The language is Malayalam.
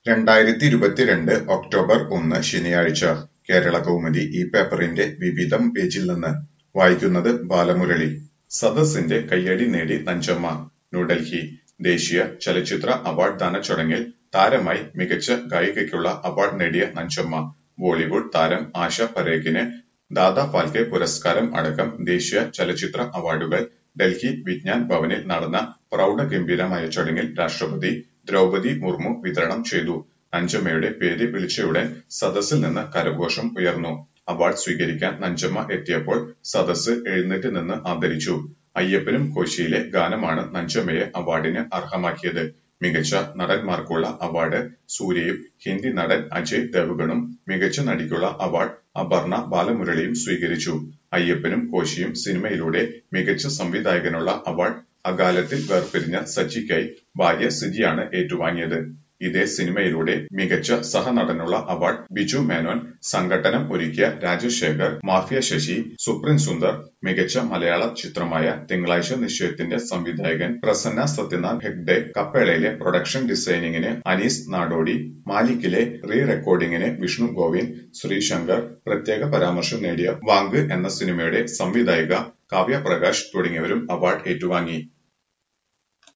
രണ്ടായിരത്തി ഇരുപത്തിരണ്ട് ഒക്ടോബർ ഒന്ന് ശനിയാഴ്ച കേരളകൗമുദി ഈ പേപ്പറിന്റെ വിവിധം പേജിൽ നിന്ന് വായിക്കുന്നത് ബാലമുരളി സദസ്സിന്റെ കയ്യടി നേടി നഞ്ചമ്മ ന്യൂഡൽഹി ദേശീയ ചലച്ചിത്ര അവാർഡ് ദാന ചടങ്ങിൽ താരമായി മികച്ച ഗായികയ്ക്കുള്ള അവാർഡ് നേടിയ നഞ്ചമ്മ ബോളിവുഡ് താരം ആശ പരേഖിന് ദാദാ ഫാൽക്കെ പുരസ്കാരം അടക്കം ദേശീയ ചലച്ചിത്ര അവാർഡുകൾ ഡൽഹി വിജ്ഞാൻ ഭവനിൽ നടന്ന പ്രൗഢഗംഭീരമായ ചടങ്ങിൽ രാഷ്ട്രപതി ദ്രൗപദി മുർമു വിതരണം ചെയ്തു നഞ്ചമ്മയുടെ പേര് വിളിച്ചയുടൻ സദസ്സിൽ നിന്ന് കരഘോഷം ഉയർന്നു അവാർഡ് സ്വീകരിക്കാൻ നഞ്ചമ്മ എത്തിയപ്പോൾ സദസ്സ് എഴുന്നേറ്റ് നിന്ന് ആദരിച്ചു അയ്യപ്പനും കോശിയിലെ ഗാനമാണ് നഞ്ചമ്മയെ അവാർഡിന് അർഹമാക്കിയത് മികച്ച നടന്മാർക്കുള്ള അവാർഡ് സൂര്യയും ഹിന്ദി നടൻ അജയ് ദേവ്ഗണും മികച്ച നടിക്കുള്ള അവാർഡ് അപർണ ബാലമുരളിയും സ്വീകരിച്ചു അയ്യപ്പനും കോശിയും സിനിമയിലൂടെ മികച്ച സംവിധായകനുള്ള അവാർഡ് അകാലത്തിൽ വേർപിരിഞ്ഞ സച്ചിക്കായി ഭാര്യ സിജിയാണ് ഏറ്റുവാങ്ങിയത് ഇതേ സിനിമയിലൂടെ മികച്ച സഹനടനുള്ള അവാർഡ് ബിജു മേനോൻ സംഘട്ടനം ഒരുക്കിയ രാജശേഖർ മാഫിയ ശശി സുപ്രീം സുന്ദർ മികച്ച മലയാള ചിത്രമായ തിങ്കളാഴ്ച നിശ്ചയത്തിന്റെ സംവിധായകൻ പ്രസന്ന സത്യനാഥ് ഹെഗ്ഡെ കപ്പേളയിലെ പ്രൊഡക്ഷൻ ഡിസൈനിങ്ങിന് അനീസ് നാടോടി മാലിക്കിലെ റീ റെക്കോർഡിങ്ങിന് വിഷ്ണു ഗോവിന്ദ് ശ്രീശങ്കർ പ്രത്യേക പരാമർശം നേടിയ വാങ്ക് എന്ന സിനിമയുടെ സംവിധായിക കാവ്യ പ്രകാശ് തുടങ്ങിയവരും അവാർഡ് ഏറ്റുവാങ്ങി